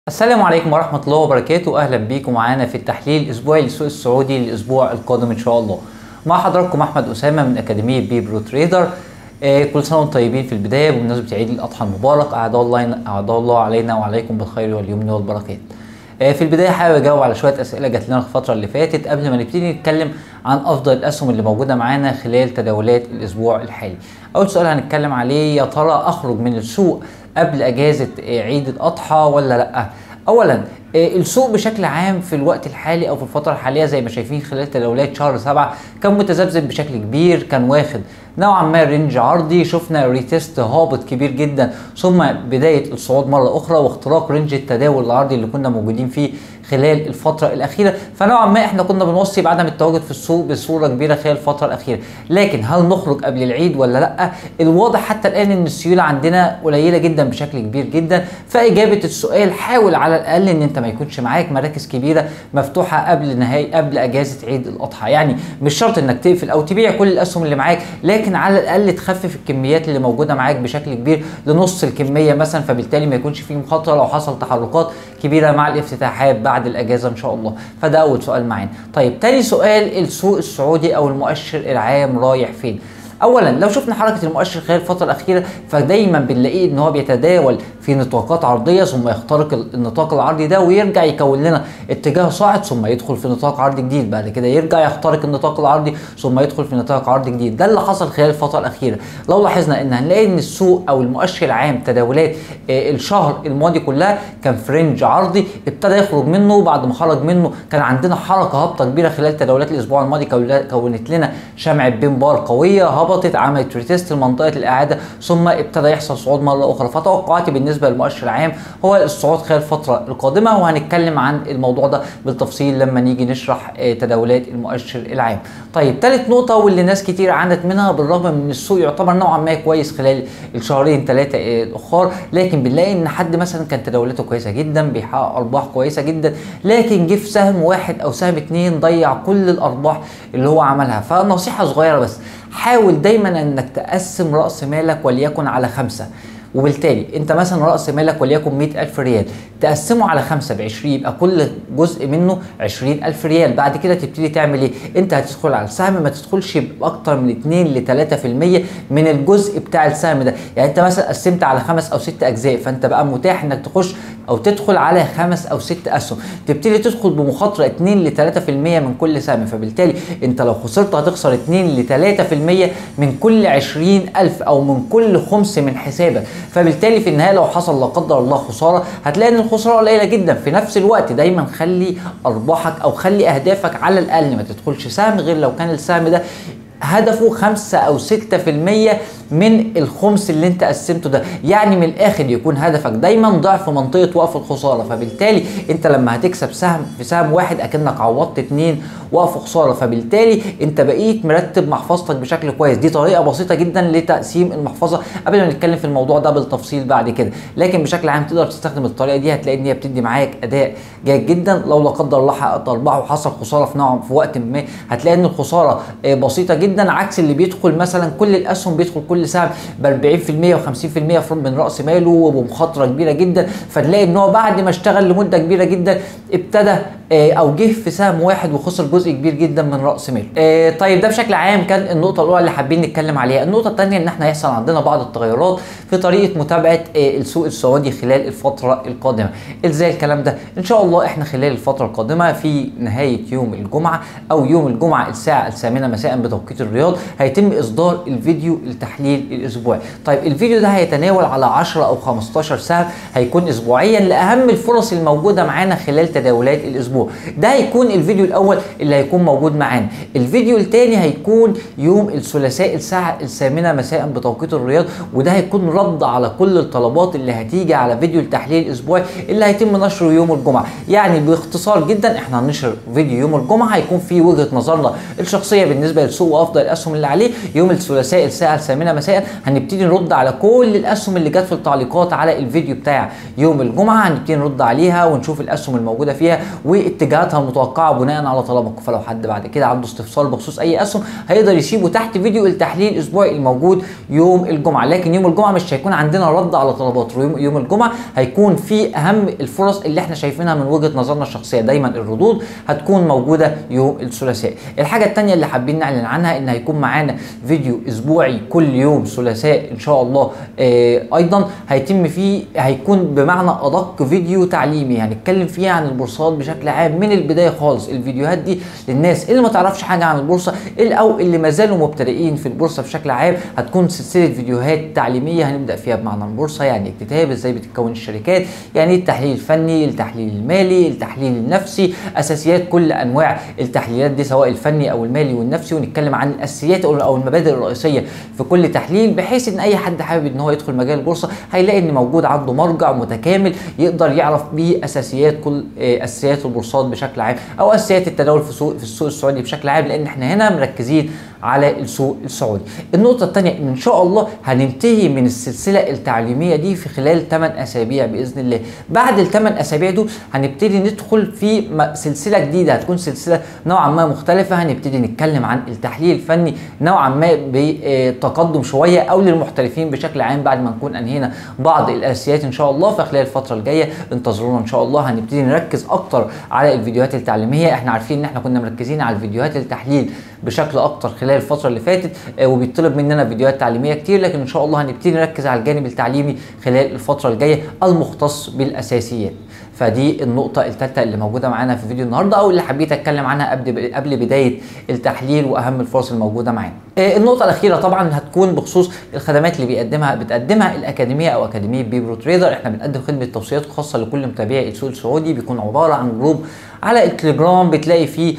السلام عليكم ورحمة الله وبركاته أهلا بيكم معانا في التحليل الأسبوعي للسوق السعودي للأسبوع القادم إن شاء الله مع حضراتكم أحمد أسامة من أكاديمية بي برو تريدر آه كل سنة وانتم طيبين في البداية بمناسبة عيد الأضحى المبارك أعاد الله أعاد الله علينا وعليكم بالخير واليمن والبركات آه في البداية حابب أجاوب على شوية أسئلة جات لنا الفترة اللي فاتت قبل ما نبتدي نتكلم عن أفضل الأسهم اللي موجودة معانا خلال تداولات الأسبوع الحالي أول سؤال هنتكلم عليه يا ترى أخرج من السوق قبل أجازة آه عيد الأضحى ولا لأ اولا السوق بشكل عام في الوقت الحالي او في الفتره الحاليه زي ما شايفين خلال تداولات شهر سبعة كان متذبذب بشكل كبير كان واخد نوعا ما رينج عرضي شفنا ريتيست هابط كبير جدا ثم بدايه الصعود مره اخرى واختراق رينج التداول العرضي اللي كنا موجودين فيه خلال الفتره الاخيره فنوعا ما احنا كنا بنوصي بعدم التواجد في السوق بصوره كبيره خلال الفتره الاخيره لكن هل نخرج قبل العيد ولا لا الواضح حتى الان ان السيوله عندنا قليله جدا بشكل كبير جدا فاجابه السؤال حاول على الاقل ان انت ما يكونش معاك مراكز كبيره مفتوحه قبل نهايه قبل اجازه عيد الاضحى يعني مش شرط انك تقفل او تبيع كل الاسهم اللي معاك لكن على الاقل تخفف الكميات اللي موجوده معاك بشكل كبير لنص الكميه مثلا فبالتالي ما يكونش فيه مخاطره لو حصل تحركات كبيره مع الافتتاحات بعد الاجازه ان شاء الله فده اول سؤال معانا طيب تاني سؤال السوق السعودي او المؤشر العام رايح فين اولا لو شفنا حركه المؤشر خلال الفتره الاخيره فدايما بنلاقيه ان هو بيتداول في نطاقات عرضيه ثم يخترق النطاق العرضي ده ويرجع يكون لنا اتجاه صاعد ثم يدخل في نطاق عرضي جديد بعد كده يرجع يخترق النطاق العرضي ثم يدخل في نطاق عرضي جديد ده اللي حصل خلال الفتره الاخيره لو لاحظنا ان هنلاقي ان السوق او المؤشر العام تداولات الشهر الماضي كلها كان في رينج عرضي ابتدى يخرج منه بعد ما خرج منه كان عندنا حركه هابطه كبيره خلال تداولات الاسبوع الماضي كونت لنا شمعه بين بار قويه هبطت عملت ريتيست لمنطقه الاعاده ثم ابتدى يحصل صعود مره اخرى فتوقعاتي بالنسبه للمؤشر العام هو الصعود خلال الفتره القادمه وهنتكلم عن الموضوع ده بالتفصيل لما نيجي نشرح تداولات المؤشر العام. طيب ثالث نقطه واللي ناس كتير عانت منها بالرغم من السوق يعتبر نوعا ما كويس خلال الشهرين ثلاثه الاخر لكن بنلاقي ان حد مثلا كان تداولاته كويسه جدا بيحقق ارباح كويسه جدا لكن جه في سهم واحد او سهم اتنين ضيع كل الارباح اللي هو عملها فنصيحه صغيره بس حاول دايما انك تقسم راس مالك وليكن على خمسه وبالتالي انت مثلا راس مالك وليكن 100000 ريال تقسمه على خمسة ب 20 يبقى كل جزء منه 20000 ريال بعد كده تبتدي تعمل ايه انت هتدخل على السهم ما تدخلش باكتر من 2 ل 3% من الجزء بتاع السهم ده يعني انت مثلا قسمت على خمس او ست اجزاء فانت بقى متاح انك تخش او تدخل على خمس او ست اسهم تبتدي تدخل بمخاطره 2 ل 3% من كل سهم فبالتالي انت لو خسرت هتخسر 2 ل 3% من كل 20000 او من كل خمس من حسابك فبالتالي في النهايه لو حصل لا قدر الله خساره هتلاقي ان الخساره قليله جدا في نفس الوقت دايما خلي ارباحك او خلي اهدافك على الاقل ما تدخلش سهم غير لو كان السهم ده هدفه 5 او 6% من الخمس اللي انت قسمته ده يعني من الاخر يكون هدفك دايما ضعف منطقه وقف الخساره فبالتالي انت لما هتكسب سهم في سهم واحد اكنك عوضت اتنين وقف خساره فبالتالي انت بقيت مرتب محفظتك بشكل كويس دي طريقه بسيطه جدا لتقسيم المحفظه قبل ما نتكلم في الموضوع ده بالتفصيل بعد كده لكن بشكل عام تقدر تستخدم الطريقه دي هتلاقي ان هي بتدي معاك اداء جيد جدا لو لا قدر الله حققت ارباح وحصل خساره في نوع في وقت ما هتلاقي ان الخساره بسيطه جدا عكس اللي بيدخل مثلا كل الاسهم بيدخل كل سهم ب 40% و50% من راس ماله وبمخاطره كبيره جدا فتلاقي ان هو بعد ما اشتغل لمده كبيره جدا ابتدى او جه في سهم واحد وخسر جزء كبير جدا من راس ماله. آه طيب ده بشكل عام كان النقطه الاولى اللي حابين نتكلم عليها، النقطه الثانيه ان احنا هيحصل عندنا بعض التغيرات في طريقه متابعه آه السوق السعودي خلال الفتره القادمه. ازاي الكلام ده؟ ان شاء الله احنا خلال الفتره القادمه في نهايه يوم الجمعه او يوم الجمعه الساعه الثامنه مساء بتوقيت الرياض هيتم اصدار الفيديو التحليل الاسبوعي. طيب الفيديو ده هيتناول على 10 او 15 سهم هيكون اسبوعيا لاهم الفرص الموجوده معانا خلال تداولات الاسبوع. ده هيكون الفيديو الاول اللي هيكون موجود معانا الفيديو الثاني هيكون يوم الثلاثاء الساعه الثامنه مساء بتوقيت الرياض وده هيكون رد على كل الطلبات اللي هتيجي على فيديو التحليل الاسبوعي اللي هيتم نشره يوم الجمعه يعني باختصار جدا احنا هننشر فيديو يوم الجمعه هيكون فيه وجهه نظرنا الشخصيه بالنسبه للسوق وافضل الاسهم اللي عليه يوم الثلاثاء الساعه الثامنه مساء هنبتدي نرد على كل الاسهم اللي جت في التعليقات على الفيديو بتاع يوم الجمعه هنبتدي نرد عليها ونشوف الاسهم الموجوده فيها واتجاهاتها المتوقعه بناء على طلبكم فلو حد بعد كده عنده استفسار بخصوص اي اسهم هيقدر يسيبه تحت فيديو التحليل الاسبوعي الموجود يوم الجمعه لكن يوم الجمعه مش هيكون عندنا رد على طلباته يوم, يوم الجمعه هيكون في اهم الفرص اللي احنا شايفينها من وجهه نظرنا الشخصيه دايما الردود هتكون موجوده يوم الثلاثاء الحاجه الثانيه اللي حابين نعلن عنها ان هيكون معانا فيديو اسبوعي كل يوم ثلاثاء ان شاء الله آه ايضا هيتم فيه هيكون بمعنى ادق فيديو تعليمي هنتكلم فيه عن البورصات بشكل عام من البدايه خالص الفيديوهات دي للناس اللي ما تعرفش حاجه عن البورصه او اللي ما زالوا مبتدئين في البورصه بشكل عام هتكون سلسله فيديوهات تعليميه هنبدا فيها بمعنى البورصه يعني الكتاب ازاي بتتكون الشركات يعني التحليل الفني التحليل المالي التحليل النفسي اساسيات كل انواع التحليلات دي سواء الفني او المالي والنفسي ونتكلم عن الاساسيات او المبادئ الرئيسيه في كل تحليل بحيث ان اي حد حابب ان هو يدخل مجال البورصه هيلاقي ان موجود عنده مرجع متكامل يقدر يعرف بيه اساسيات كل اساسيات البورصات بشكل عام او اساسيات التداول في سوق في السوق السعودي بشكل عام لان احنا هنا مركزين على السوق السعودي. النقطة الثانية ان شاء الله هننتهي من السلسلة التعليمية دي في خلال 8 اسابيع باذن الله. بعد ال 8 اسابيع دول هنبتدي ندخل في سلسلة جديدة هتكون سلسلة نوعا ما مختلفة هنبتدي نتكلم عن التحليل الفني نوعا ما بتقدم شوية او للمحترفين بشكل عام بعد ما نكون انهينا بعض الاساسيات ان شاء الله فخلال الفترة الجاية انتظرونا ان شاء الله هنبتدي نركز اكتر على الفيديوهات التعليمية احنا عارفين ان احنا كنا مركزين على الفيديوهات التحليل بشكل اكتر خلال الفتره اللي فاتت وبيطلب مننا فيديوهات تعليميه كتير لكن ان شاء الله هنبتدي نركز على الجانب التعليمي خلال الفتره الجايه المختص بالاساسيات فدي النقطة الثالثة اللي موجودة معانا في فيديو النهاردة أو اللي حبيت أتكلم عنها قبل قبل بداية التحليل وأهم الفرص الموجودة معانا. النقطة الأخيرة طبعا هتكون بخصوص الخدمات اللي بيقدمها بتقدمها الأكاديمية أو أكاديمية بيبرو تريدر، إحنا بنقدم خدمة توصيات خاصة لكل متابعي السوق السعودي بيكون عبارة عن جروب على التليجرام بتلاقي فيه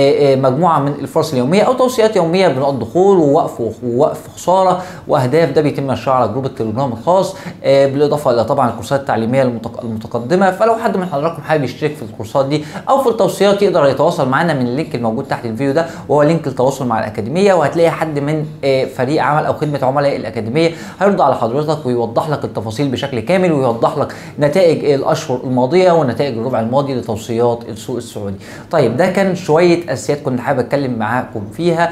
مجموعه من الفرص اليوميه او توصيات يوميه بنقط دخول ووقف ووقف خساره واهداف ده بيتم نشرها على جروب التليجرام الخاص بالاضافه الى طبعا الكورسات التعليميه المتقدمه فلو حد من حضراتكم حابب يشترك في الكورسات دي او في التوصيات يقدر يتواصل معنا من اللينك الموجود تحت الفيديو ده وهو لينك التواصل مع الاكاديميه وهتلاقي حد من فريق عمل او خدمه عملاء الاكاديميه هيرد على حضرتك ويوضح لك التفاصيل بشكل كامل ويوضح لك نتائج الاشهر الماضيه ونتائج الربع الماضي لتوصيات السوق السعودي. طيب ده كان شويه اساسيات كنت حابب اتكلم معاكم فيها.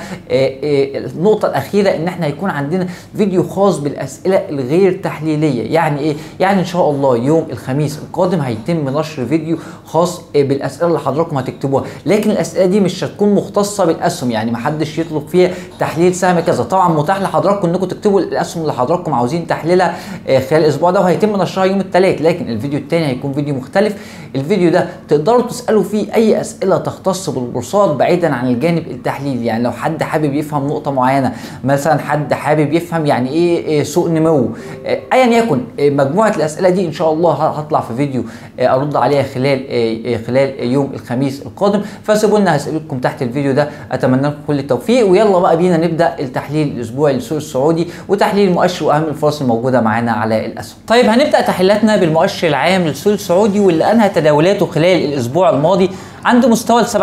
النقطه الاخيره ان احنا هيكون عندنا فيديو خاص بالاسئله الغير تحليليه، يعني ايه؟ يعني ان شاء الله يوم الخميس القادم هيتم نشر فيديو خاص بالاسئله اللي حضراتكم هتكتبوها، لكن الاسئله دي مش هتكون مختصه بالاسهم يعني ما حدش يطلب فيها تحليل سهم كذا، طبعا متاح لحضراتكم انكم تكتبوا الاسهم اللي حضراتكم عاوزين تحليلها خلال الاسبوع ده وهيتم نشرها يوم الثلاث، لكن الفيديو الثاني هيكون فيديو مختلف، الفيديو ده تقدروا تسالوا فيه اي اسئله تختص بالبورصات بعيدا عن الجانب التحليلي يعني لو حد حابب يفهم نقطه معينه مثلا حد حابب يفهم يعني ايه سوق نمو ايا يكن مجموعه الاسئله دي ان شاء الله هطلع في فيديو ارد عليها خلال خلال يوم الخميس القادم فسيبوا لنا هسالكم تحت الفيديو ده اتمنى لكم كل التوفيق ويلا بقى بينا نبدا التحليل الاسبوعي للسوق السعودي وتحليل المؤشر واهم الفرص الموجوده معانا على الاسهم طيب هنبدا تحليلاتنا بالمؤشر العام للسوق السعودي واللي انهى تداولاته خلال الاسبوع الماضي عند مستوى ال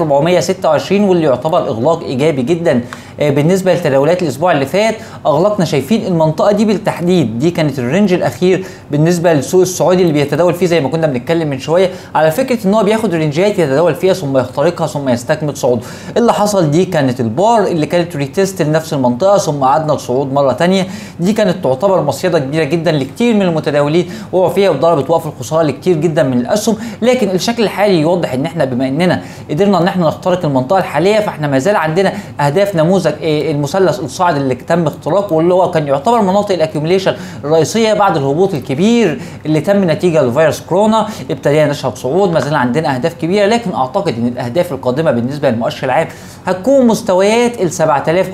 7426 واللي يعتبر اغلاق ايجابي جدا بالنسبه لتداولات الاسبوع اللي فات اغلقنا شايفين المنطقه دي بالتحديد دي كانت الرينج الاخير بالنسبه للسوق السعودي اللي بيتداول فيه زي ما كنا بنتكلم من شويه على فكره ان هو بياخد رينجات يتداول فيها ثم يخترقها ثم يستكمل صعوده اللي حصل دي كانت البار اللي كانت ريتست لنفس المنطقه ثم عدنا لصعود مره ثانيه دي كانت تعتبر مصيده كبيره جدا لكتير من المتداولين وقعوا فيها وضربت وقف الخساره لكتير جدا من الاسهم لكن الشكل الحالي يوضح ان احنا بما اننا قدرنا ان احنا نخترق المنطقه الحاليه فاحنا ما زال عندنا اهداف نموذج المثلث الصاعد اللي تم اختراقه واللي هو كان يعتبر مناطق الاكيوميليشن الرئيسيه بعد الهبوط الكبير اللي تم نتيجه لفيروس كورونا ابتدينا نشهد صعود ما زال عندنا اهداف كبيره لكن اعتقد ان الاهداف القادمه بالنسبه للمؤشر العام هتكون مستويات ال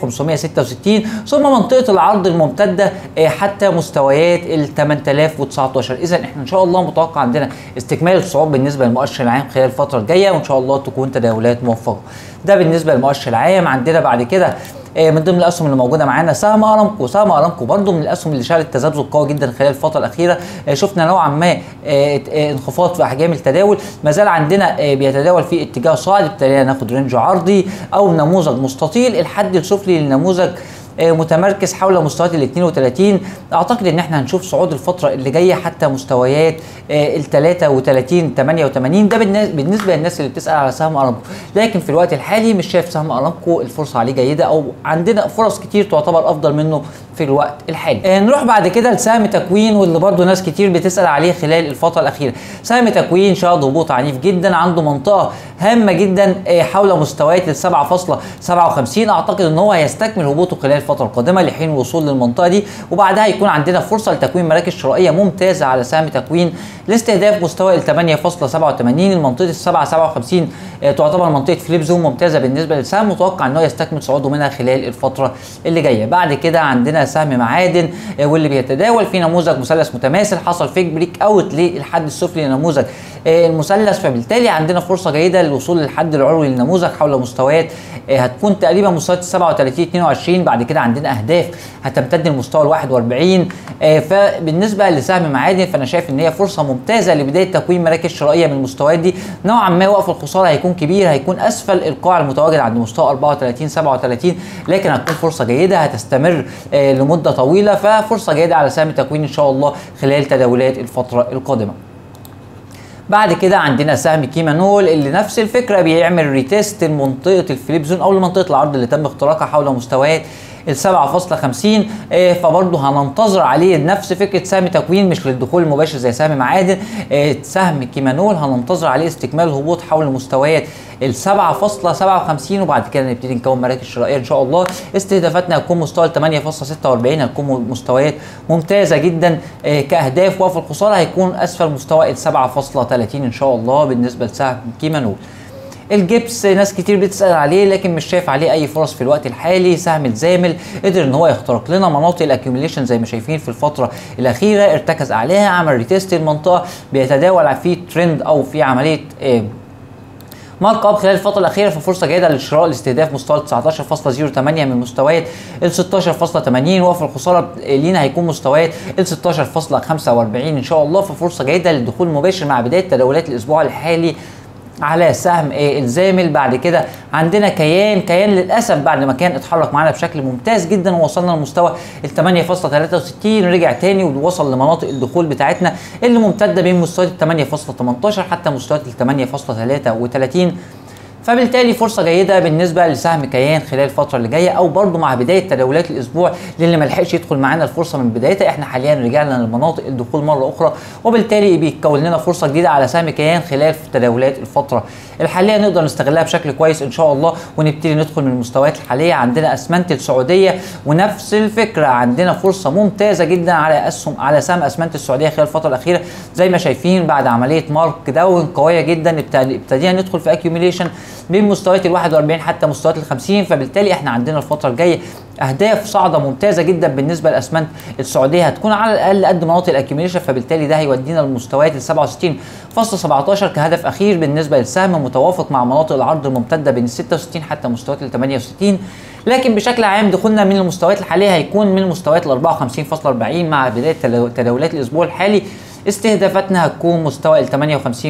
7566 ثم منطقه العرض الممتده حتى مستويات ال 8019 اذا احنا ان شاء الله متوقع عندنا استكمال الصعود بالنسبه للمؤشر العام خلال الفتره الجايه وان شاء الله تكون تداولات موفقه ده بالنسبه للمؤشر العام عندنا بعد كده من ضمن الاسهم اللي موجوده معانا سهم ارامكو سهم ارامكو برضو من الاسهم اللي شهدت تذبذب قوي جدا خلال الفتره الاخيره شفنا نوعا ما انخفاض في احجام التداول ما زال عندنا بيتداول في اتجاه صاعد ابتدينا ناخد رينج عرضي او نموذج مستطيل الحد السفلي للنموذج آه، متمركز حول مستويات ال 32 اعتقد ان احنا هنشوف صعود الفتره اللي جايه حتى مستويات ال 33 88 ده بالنس- بالنسبه للناس اللي بتسال على سهم ارامكو لكن في الوقت الحالي مش شايف سهم ارامكو الفرصه عليه جيده او عندنا فرص كتير تعتبر افضل منه في الوقت الحالي آه، نروح بعد كده لسهم تكوين واللي برضو ناس كتير بتسال عليه خلال الفتره الاخيره سهم تكوين شهد هبوط عنيف جدا عنده منطقه هامه جدا آه، حول مستويات ال 7.57 اعتقد ان هو هيستكمل هبوطه خلال الفتره القادمه لحين الوصول للمنطقه دي وبعدها يكون عندنا فرصه لتكوين مراكز شرائيه ممتازه على سهم تكوين لاستهداف مستوى ال 8.87 المنطقه ال 757 آه، تعتبر منطقه فليب زون ممتازه بالنسبه للسهم متوقع ان هو يستكمل صعوده منها خلال الفتره اللي جايه بعد كده عندنا سهم معادن آه، واللي بيتداول في نموذج مثلث متماثل حصل فيك بريك اوت للحد السفلي لنموذج آه، المثلث فبالتالي عندنا فرصه جيده للوصول للحد العلوي للنموذج حول مستويات آه، هتكون تقريبا مستويات 37 22 بعد كده عندنا اهداف هتمتد لمستوى ال 41 آه، فبالنسبه لسهم معادن فانا شايف ان هي فرصه ممتازه لبدايه تكوين مراكز شرائيه من المستويات دي نوعا ما وقف الخساره هيكون كبير هيكون اسفل القاع المتواجد عند مستوى 34 37 لكن هتكون فرصه جيده هتستمر آه، لمده طويله ففرصه جيده على سهم تكوين ان شاء الله خلال تداولات الفتره القادمه بعد كده عندنا سهم كيمانول اللي نفس الفكره بيعمل ريتيست لمنطقه الفليب زون او لمنطقه العرض اللي تم اختراقها حول مستويات ال 7.50 آه، فبرضه هننتظر عليه نفس فكره سهم تكوين مش للدخول المباشر زي سهم معادن آه، سهم كيمانول هننتظر عليه استكمال الهبوط حول مستويات ال 7.57 وبعد كده نبتدي نكون مراكز شرائيه ان شاء الله استهدافاتنا هتكون مستوى ال 8.46 هتكون مستويات ممتازه جدا آه، كاهداف وقف الخساره هيكون اسفل مستوى ال 7.30 ان شاء الله بالنسبه لسهم كيمانول الجبس ناس كتير بتسال عليه لكن مش شايف عليه اي فرص في الوقت الحالي سهم الزامل قدر ان هو يخترق لنا مناطق الاكيوميليشن زي ما شايفين في الفتره الاخيره ارتكز عليها عمل ريتيست المنطقه بيتداول في ترند او في عمليه آه، مارك اب خلال الفتره الاخيره في فرصه جيده للشراء لاستهداف مستوى 19.08 من مستويات ال 16.80 وقف الخساره لينا هيكون مستويات ال 16.45 ان شاء الله ففرصه جيده للدخول المباشر مع بدايه تداولات الاسبوع الحالي على سهم آه، الزامل بعد كده عندنا كيان كيان للاسف بعد ما كان اتحرك معانا بشكل ممتاز جدا ووصلنا لمستوى ال 8.63 رجع تاني ووصل لمناطق الدخول بتاعتنا اللي ممتده بين مستويات ال 8.18 حتى مستويات ال 8.33 فبالتالي فرصه جيده بالنسبه لسهم كيان خلال الفتره اللي جايه او برضو مع بدايه تداولات الاسبوع للي ما لحقش يدخل معانا الفرصه من بدايتها احنا حاليا رجعنا لمناطق الدخول مره اخرى وبالتالي بيتكون لنا فرصه جديده على سهم كيان خلال تداولات الفتره الحاليه نقدر نستغلها بشكل كويس ان شاء الله ونبتدي ندخل من المستويات الحاليه عندنا اسمنت السعوديه ونفس الفكره عندنا فرصه ممتازه جدا على اسهم على سهم اسمنت السعوديه خلال الفتره الاخيره زي ما شايفين بعد عمليه مارك داون قويه جدا ابتدي- ابتدينا ندخل في اكيوميليشن بين مستويات ال 41 حتى مستويات ال 50 فبالتالي احنا عندنا الفتره الجايه اهداف صاعده ممتازه جدا بالنسبه لاسمنت السعوديه هتكون على الاقل قد مناطق الاكيوميليشن فبالتالي ده هيودينا لمستويات ال 67.17 كهدف اخير بالنسبه للسهم متوافق مع مناطق العرض الممتده بين ال 66 حتى مستويات ال 68 لكن بشكل عام دخولنا من المستويات الحاليه هيكون من مستويات ال 54.40 مع بدايه تداو- تداولات الاسبوع الحالي استهدافاتنا هتكون مستوى ال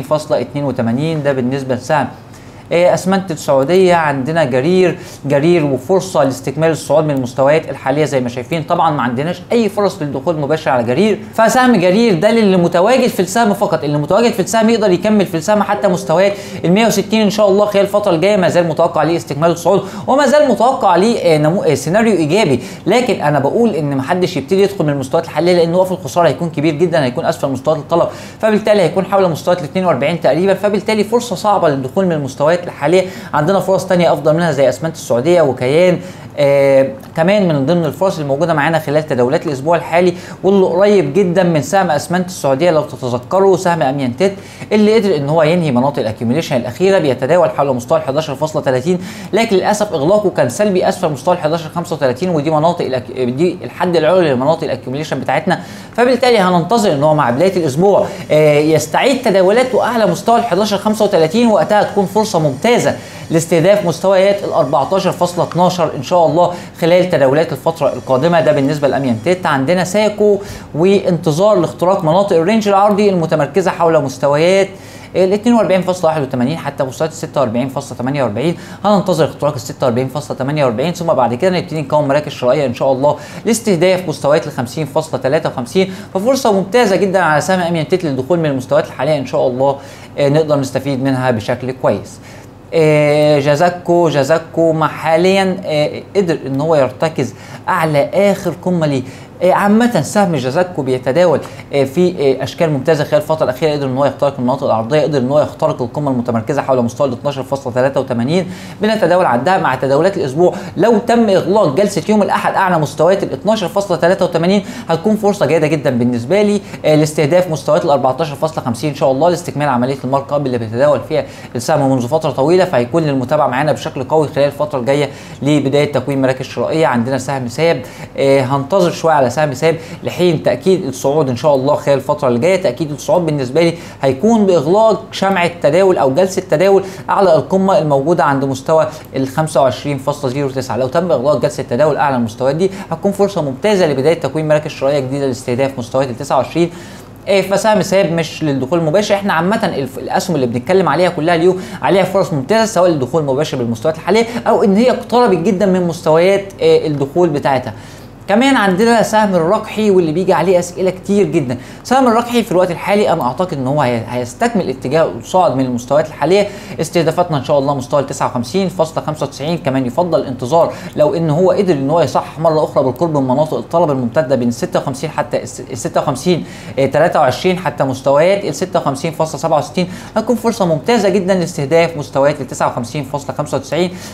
58.82 ده بالنسبه لسهم إيه، اسمنت السعوديه عندنا جرير جرير وفرصه لاستكمال الصعود من المستويات الحاليه زي ما شايفين طبعا ما عندناش اي فرص للدخول مباشر على جرير فسهم جرير ده اللي متواجد في السهم فقط اللي متواجد في السهم يقدر يكمل في السهم حتى مستويات ال 160 ان شاء الله خلال الفتره الجايه ما زال متوقع ليه استكمال الصعود وما زال متوقع ليه آه، نمو... آه، سيناريو ايجابي لكن انا بقول ان ما حدش يبتدي يدخل من المستويات الحاليه لان وقف الخساره هيكون كبير جدا هيكون اسفل مستويات الطلب فبالتالي هيكون حول مستويات ال 42 تقريبا فبالتالي فرصه صعبه للدخول من المستويات الحاليه عندنا فرص تانية افضل منها زي اسمنت السعوديه وكيان آه كمان من ضمن الفرص الموجوده معانا خلال تداولات الاسبوع الحالي واللي قريب جدا من سهم اسمنت السعوديه لو تتذكروا سهم اميانتيت اللي قدر ان هو ينهي مناطق الاكيوميليشن الاخيره بيتداول حول مستوى ال 11.30 لكن للاسف اغلاقه كان سلبي اسفل مستوى ال 11.35 ودي مناطق الأك... دي الحد العلوي لمناطق الاكيوميليشن بتاعتنا فبالتالي هننتظر ان هو مع بدايه الاسبوع آه يستعيد تداولاته اعلى مستوى ال 11.35 وقتها تكون فرصه ممتازه لاستهداف مستويات ال 14.12 ان شاء الله خلال تداولات الفتره القادمه ده بالنسبه لاميانتيت عندنا ساكو وانتظار لاختراق مناطق الرينج العرضي المتمركزه حول مستويات ال 42.81 حتى مستويات ال 46.48 هننتظر اختراق ال 46.48 ثم بعد كده نبتدي نكون مراكز شرائيه ان شاء الله لاستهداف مستويات ال 50.53 ففرصه ممتازه جدا على سهم امين تيت للدخول من المستويات الحاليه ان شاء الله آه، نقدر نستفيد منها بشكل كويس. آه، جازاكو جازاكو حاليا آه، قدر ان هو يرتكز اعلى اخر قمه ليه آه، عامة سهم جازاكو بيتداول آه، في آه، اشكال ممتازه خلال الفتره الاخيره قدر ان هو يخترق المناطق العرضيه قدر ان هو يخترق القمه المتمركزه حول مستوى ال 12.83 بنتداول عندها مع تداولات الاسبوع لو تم اغلاق جلسه يوم الاحد اعلى مستويات ال 12.83 هتكون فرصه جيده جدا بالنسبه لي آه، لاستهداف مستويات ال 14.50 ان شاء الله لاستكمال عمليه المارك اب اللي بيتداول فيها السهم منذ فتره طويله فهيكون للمتابعه معانا بشكل قوي خلال الفتره الجايه لبدايه تكوين مراكز شرائيه عندنا سهم ساب آه، هنتظر شويه على سهم ساب لحين تاكيد الصعود ان شاء الله خلال الفتره اللي جايه تاكيد الصعود بالنسبه لي هيكون باغلاق شمعه تداول او جلسه تداول اعلى القمه الموجوده عند مستوى ال 25.09 لو تم اغلاق جلسه تداول اعلى المستويات دي هتكون فرصه ممتازه لبدايه تكوين مراكز شرائيه جديده لاستهداف مستويات ال 29 إيه فسهم ساب مش للدخول المباشر احنا عامه الف- الاسهم اللي بنتكلم عليها كلها اليوم عليها فرص ممتازه سواء للدخول المباشر بالمستويات الحاليه او ان هي اقتربت جدا من مستويات آه، الدخول بتاعتها كمان عندنا سهم الرقحي واللي بيجي عليه اسئله كتير جدا سهم الرقحي في الوقت الحالي انا اعتقد ان هو هي- هيستكمل اتجاه الصاعد من المستويات الحاليه استهدافاتنا ان شاء الله مستوى ال 59.95 كمان يفضل الانتظار لو ان هو قدر ان هو يصحح مره اخرى بالقرب من مناطق الطلب الممتده بين 56 حتى ال 56 آه، 23 حتى مستويات ال 56.67 هتكون فرصه ممتازه جدا لاستهداف مستويات ال 59.95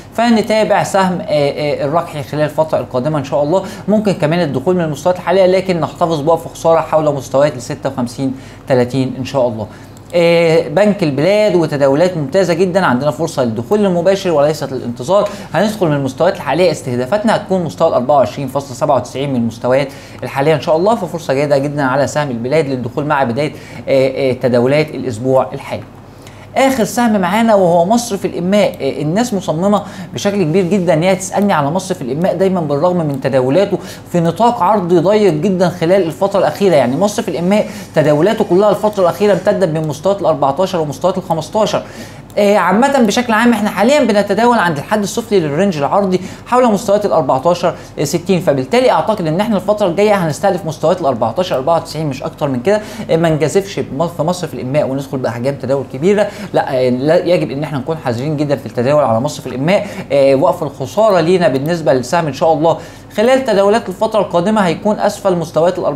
فنتابع سهم آه، آه، الرقحي خلال الفتره القادمه ان شاء الله ممكن كمان الدخول من المستويات الحاليه لكن نحتفظ بوقف خساره حول مستويات ال 56 30 ان شاء الله آه، بنك البلاد وتداولات ممتازه جدا عندنا فرصه للدخول المباشر وليست الانتظار هندخل من المستويات الحاليه استهدافاتنا هتكون مستوى ال 24.97 من المستويات الحاليه ان شاء الله ففرصه جيده جدا على سهم البلاد للدخول مع بدايه آه، آه، تداولات الاسبوع الحالي اخر سهم معانا وهو مصرف الاماء آه، الناس مصممه بشكل كبير جدا ان هي تسالني على مصرف الاماء دايما بالرغم من تداولاته في نطاق عرضي ضيق جدا خلال الفتره الاخيره يعني مصرف الاماء تداولاته كلها الفتره الاخيره امتدت بين مستويات ال 14 ومستويات ال 15 آه، عامة بشكل عام احنا حاليا بنتداول عند الحد السفلي للرينج العرضي حول مستويات ال 14 60 فبالتالي اعتقد ان احنا الفترة الجاية هنستهدف مستويات ال 14 94 مش اكتر من كده آه، ما نجازفش بم- في مصرف الاماء وندخل باحجام تداول كبيرة لا, آه، لا يجب ان احنا نكون حذرين جدا في التداول على مصرف الاماء آه، وقف الخسارة لينا بالنسبة للسهم ان شاء الله خلال تداولات الفترة القادمة هيكون اسفل مستويات ال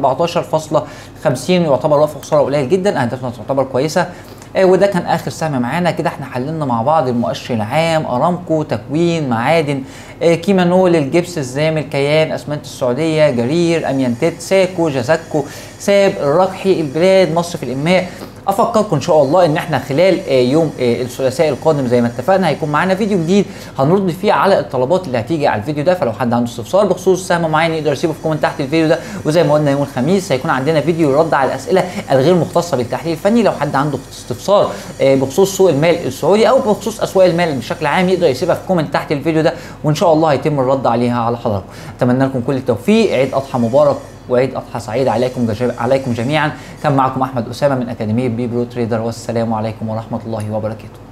14.50 يعتبر وقف خسارة قليل جدا اهدافنا تعتبر كويسة آه، وده كان اخر سهم معانا كده احنا حللنا مع بعض المؤشر العام ارامكو تكوين معادن آه، كيمانول الجبس الزامل كيان اسمنت السعوديه جرير اميانتيت ساكو جازاكو ساب الرقحي البلاد مصرف الاماء افكركم ان شاء الله ان احنا خلال آه، يوم آه، الثلاثاء القادم زي ما اتفقنا هيكون معانا فيديو جديد هنرد فيه على الطلبات اللي هتيجي على الفيديو ده فلو حد عنده استفسار بخصوص سهم معين يقدر يسيبه في كومنت تحت الفيديو ده وزي ما قلنا يوم الخميس هيكون عندنا فيديو يرد على الاسئله الغير مختصه بالتحليل الفني لو حد عنده استفسار آه، بخصوص سوق المال السعودي او بخصوص اسواق المال بشكل عام يقدر يسيبها في كومنت تحت الفيديو ده وان شاء الله هيتم الرد عليها على حضراتكم اتمنى لكم كل التوفيق عيد اضحى مبارك وعيد اضحى سعيد عليكم جج- عليكم جميعا كان معكم احمد اسامه من اكاديميه بي برو تريدر والسلام عليكم ورحمه الله وبركاته